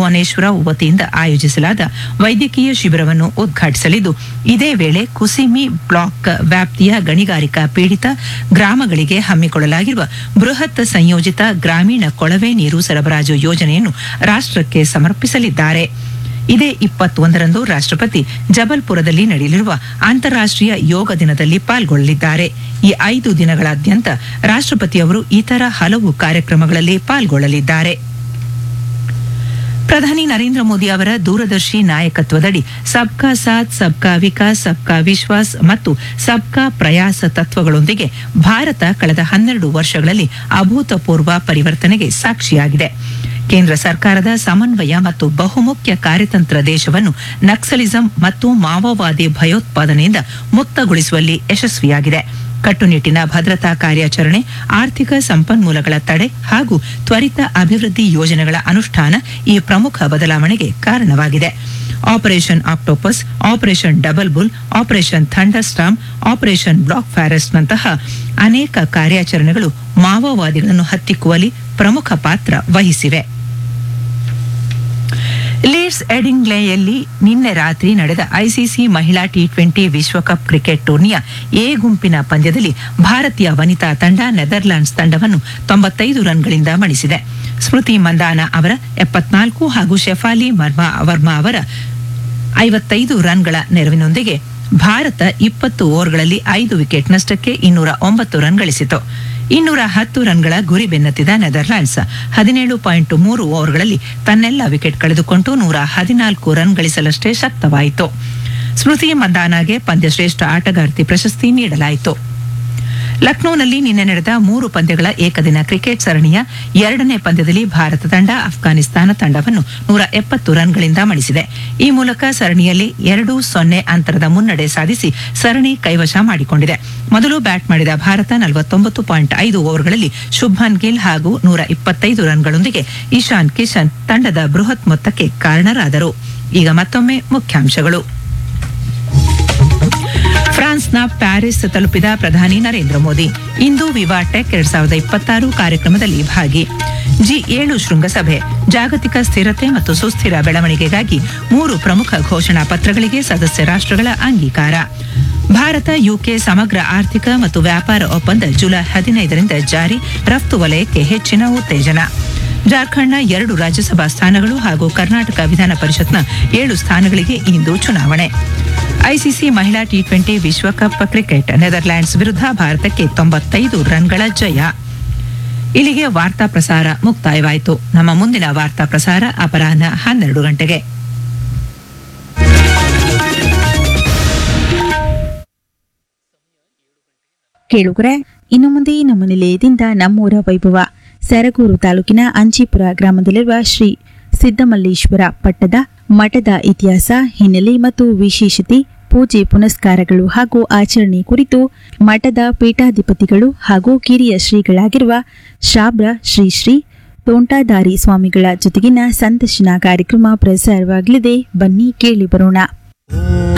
ಭುವನೇಶ್ವರ ವತಿಯಿಂದ ಆಯೋಜಿಸಲಾದ ವೈದ್ಯಕೀಯ ಶಿಬಿರವನ್ನು ಉದ್ಘಾಟಿಸಲಿದ್ದು ಇದೇ ವೇಳೆ ಕುಸಿಮಿ ಬ್ಲಾಕ್ ವ್ಯಾಪ್ತಿಯ ಗಣಿಗಾರಿಕಾ ಪೀಡಿತ ಗ್ರಾಮಗಳಿಗೆ ಹಮ್ಮಿಕೊಳ್ಳಲಾಗಿರುವ ಬೃಹತ್ ಸಂಯೋಜಿತ ಗ್ರಾಮೀಣ ಕೊಳವೆ ನೀರು ಸರಬರಾಜು ಯೋಜನೆಯನ್ನು ರಾಷ್ಟ್ರಕ್ಕೆ ಸಮರ್ಪಿಸಲಿದ್ದಾರೆ ಇದೇ ಇಪ್ಪತ್ತೊಂದರಂದು ರಾಷ್ಟ್ರಪತಿ ಜಬಲ್ಪುರದಲ್ಲಿ ನಡೆಯಲಿರುವ ಅಂತಾರಾಷ್ಟ್ರೀಯ ಯೋಗ ದಿನದಲ್ಲಿ ಪಾಲ್ಗೊಳ್ಳಲಿದ್ದಾರೆ ಈ ಐದು ದಿನಗಳಾದ್ಯಂತ ರಾಷ್ಟ್ರಪತಿಯವರು ಇತರ ಹಲವು ಕಾರ್ಯಕ್ರಮಗಳಲ್ಲಿ ಪಾಲ್ಗೊಳ್ಳಲಿದ್ದಾರೆ ಪ್ರಧಾನಿ ನರೇಂದ್ರ ಮೋದಿ ಅವರ ದೂರದರ್ಶಿ ನಾಯಕತ್ವದಡಿ ಸಬ್ಕಾ ಸಾಥ್ ಸಬ್ಕಾ ವಿಕಾಸ್ ಸಬ್ಕಾ ವಿಶ್ವಾಸ್ ಮತ್ತು ಸಬ್ಕಾ ಪ್ರಯಾಸ ತತ್ವಗಳೊಂದಿಗೆ ಭಾರತ ಕಳೆದ ಹನ್ನೆರಡು ವರ್ಷಗಳಲ್ಲಿ ಅಭೂತಪೂರ್ವ ಪರಿವರ್ತನೆಗೆ ಸಾಕ್ಷಿಯಾಗಿದೆ ಕೇಂದ್ರ ಸರ್ಕಾರದ ಸಮನ್ವಯ ಮತ್ತು ಬಹುಮುಖ್ಯ ಕಾರ್ಯತಂತ್ರ ದೇಶವನ್ನು ನಕ್ಸಲಿಸಂ ಮತ್ತು ಮಾವೋವಾದಿ ಭಯೋತ್ಪಾದನೆಯಿಂದ ಮುಕ್ತಗೊಳಿಸುವಲ್ಲಿ ಯಶಸ್ವಿಯಾಗಿದೆ ಕಟ್ಟುನಿಟ್ಟಿನ ಭದ್ರತಾ ಕಾರ್ಯಾಚರಣೆ ಆರ್ಥಿಕ ಸಂಪನ್ಮೂಲಗಳ ತಡೆ ಹಾಗೂ ತ್ವರಿತ ಅಭಿವೃದ್ಧಿ ಯೋಜನೆಗಳ ಅನುಷ್ಠಾನ ಈ ಪ್ರಮುಖ ಬದಲಾವಣೆಗೆ ಕಾರಣವಾಗಿದೆ operation octopus operation double bull operation thunder storm operation black forest ನಂತಹ ಅನೇಕ ಕಾರ್ಯಾಚರಣೆಗಳು ಮಾವೋವಾದಿಗಳನ್ನು ಹತ್ತಿಕ್ಕುವಲ್ಲಿ ಪ್ರಮುಖ ಪಾತ್ರ ವಹಿಸಿವೆ ಲೀಡ್ಸ್ ಎಡಿಂಗ್ಲೆಯಲ್ಲಿ ನಿನ್ನೆ ರಾತ್ರಿ ನಡೆದ ಐಸಿಸಿ ಮಹಿಳಾ ಟಿ ಟ್ವೆಂಟಿ ವಿಶ್ವಕಪ್ ಕ್ರಿಕೆಟ್ ಟೂರ್ನಿಯ ಎ ಗುಂಪಿನ ಪಂದ್ಯದಲ್ಲಿ ಭಾರತೀಯ ವನಿತಾ ತಂಡ ನೆದರ್ಲ್ಯಾಂಡ್ಸ್ ತಂಡವನ್ನು ತೊಂಬತ್ತೈದು ರನ್ಗಳಿಂದ ಮಣಿಸಿದೆ ಸ್ಮೃತಿ ಮಂದಾನ ಅವರ ಎಪ್ಪತ್ನಾಲ್ಕು ಹಾಗೂ ಶೆಫಾಲಿ ಮರ್ಮಾ ವರ್ಮಾ ಅವರ ಐವತ್ತೈದು ರನ್ಗಳ ನೆರವಿನೊಂದಿಗೆ ಭಾರತ ಇಪ್ಪತ್ತು ಓವರ್ಗಳಲ್ಲಿ ಐದು ವಿಕೆಟ್ ನಷ್ಟಕ್ಕೆ ಇನ್ನೂರ ಒಂಬತ್ತು ರನ್ ಗಳಿಸಿತು ಇನ್ನೂರ ಹತ್ತು ರನ್ಗಳ ಗುರಿ ಬೆನ್ನತ್ತಿದ ನೆದರ್ಲ್ಯಾಂಡ್ಸ್ ಹದಿನೇಳು ಪಾಯಿಂಟ್ ಮೂರು ಓವರ್ಗಳಲ್ಲಿ ತನ್ನೆಲ್ಲ ವಿಕೆಟ್ ಕಳೆದುಕೊಂಡು ನೂರ ಹದಿನಾಲ್ಕು ರನ್ ಗಳಿಸಲಷ್ಟೇ ಶಕ್ತವಾಯಿತು ಸ್ಮೃತಿ ಮಂದಾನಾಗೆ ಪಂದ್ಯಶ್ರೇಷ್ಠ ಆಟಗಾರ್ತಿ ಪ್ರಶಸ್ತಿ ನೀಡಲಾಯಿತು ಲಕ್ನೋನಲ್ಲಿ ನಿನ್ನೆ ನಡೆದ ಮೂರು ಪಂದ್ಯಗಳ ಏಕದಿನ ಕ್ರಿಕೆಟ್ ಸರಣಿಯ ಎರಡನೇ ಪಂದ್ಯದಲ್ಲಿ ಭಾರತ ತಂಡ ಅಫ್ಘಾನಿಸ್ತಾನ ತಂಡವನ್ನು ನೂರ ಎಪ್ಪತ್ತು ರನ್ಗಳಿಂದ ಮಣಿಸಿದೆ ಈ ಮೂಲಕ ಸರಣಿಯಲ್ಲಿ ಎರಡು ಸೊನ್ನೆ ಅಂತರದ ಮುನ್ನಡೆ ಸಾಧಿಸಿ ಸರಣಿ ಕೈವಶ ಮಾಡಿಕೊಂಡಿದೆ ಮೊದಲು ಬ್ಯಾಟ್ ಮಾಡಿದ ಭಾರತ ನಲವತ್ತೊಂಬತ್ತು ಪಾಯಿಂಟ್ ಐದು ಓವರ್ಗಳಲ್ಲಿ ಶುಭ್ಮನ್ ಗಿಲ್ ಹಾಗೂ ನೂರ ಇಪ್ಪತ್ತೈದು ರನ್ಗಳೊಂದಿಗೆ ಇಶಾನ್ ಕಿಶನ್ ತಂಡದ ಬೃಹತ್ ಮೊತ್ತಕ್ಕೆ ಕಾರಣರಾದರು ಈಗ ಮತ್ತೊಮ್ಮೆ ಮುಖ್ಯಾಂಶಗಳು ಫ್ರಾನ್ಸ್ನ ಪ್ಯಾರಿಸ್ ತಲುಪಿದ ಪ್ರಧಾನಿ ನರೇಂದ್ರ ಮೋದಿ ಇಂದು ವಿವಾ ಟೆಕ್ ಎರಡ್ ಸಾವಿರದ ಇಪ್ಪತ್ತಾರು ಕಾರ್ಯಕ್ರಮದಲ್ಲಿ ಭಾಗಿ ಜಿ ಏಳು ಶೃಂಗಸಭೆ ಜಾಗತಿಕ ಸ್ಥಿರತೆ ಮತ್ತು ಸುಸ್ಥಿರ ಬೆಳವಣಿಗೆಗಾಗಿ ಮೂರು ಪ್ರಮುಖ ಘೋಷಣಾ ಪತ್ರಗಳಿಗೆ ಸದಸ್ಯ ರಾಷ್ಟ್ರಗಳ ಅಂಗೀಕಾರ ಭಾರತ ಯುಕೆ ಸಮಗ್ರ ಆರ್ಥಿಕ ಮತ್ತು ವ್ಯಾಪಾರ ಒಪ್ಪಂದ ಜುಲೈ ಹದಿನೈದರಿಂದ ಜಾರಿ ರಫ್ತು ವಲಯಕ್ಕೆ ಹೆಚ್ಚಿನ ಉತ್ತೇಜನ ಜಾರ್ಖಂಡ್ನ ಎರಡು ರಾಜ್ಯಸಭಾ ಸ್ಥಾನಗಳು ಹಾಗೂ ಕರ್ನಾಟಕ ವಿಧಾನ ಪರಿಷತ್ನ ಏಳು ಸ್ಥಾನಗಳಿಗೆ ಇಂದು ಚುನಾವಣೆ ಐಸಿಸಿ ಮಹಿಳಾ ಟಿ ಟ್ವೆಂಟಿ ವಿಶ್ವಕಪ್ ಕ್ರಿಕೆಟ್ ನೆದರ್ಲ್ಯಾಂಡ್ಸ್ ವಿರುದ್ಧ ಭಾರತಕ್ಕೆ ತೊಂಬತ್ತೈದು ರನ್ಗಳ ಜಯ ಇಲ್ಲಿಗೆ ವಾರ್ತಾ ಪ್ರಸಾರ ಮುಕ್ತಾಯವಾಯಿತು ನಮ್ಮ ಮುಂದಿನ ವಾರ್ತಾ ಪ್ರಸಾರ ಅಪರಾಹ್ನ ಹನ್ನೆರಡು ಗಂಟೆಗೆ ಕೇಳುಗರೆ ಇನ್ನು ಮುಂದೆ ನಮ್ಮ ನಿಲಯದಿಂದ ನಮ್ಮೂರ ವೈಭವ ಸರಗೂರು ತಾಲೂಕಿನ ಅಂಚಿಪುರ ಗ್ರಾಮದಲ್ಲಿರುವ ಶ್ರೀ ಸಿದ್ದಮಲ್ಲೇಶ್ವರ ಪಟ್ಟದ ಮಠದ ಇತಿಹಾಸ ಹಿನ್ನೆಲೆ ಮತ್ತು ವಿಶೇಷತೆ ಪೂಜೆ ಪುನಸ್ಕಾರಗಳು ಹಾಗೂ ಆಚರಣೆ ಕುರಿತು ಮಠದ ಪೀಠಾಧಿಪತಿಗಳು ಹಾಗೂ ಕಿರಿಯ ಶ್ರೀಗಳಾಗಿರುವ ಶಾಬ್ರ ಶ್ರೀ ಶ್ರೀ ತೋಂಟಾದಾರಿ ಸ್ವಾಮಿಗಳ ಜೊತೆಗಿನ ಸಂದರ್ಶನ ಕಾರ್ಯಕ್ರಮ ಪ್ರಸಾರವಾಗಲಿದೆ ಬನ್ನಿ ಕೇಳಿ ಬರೋಣ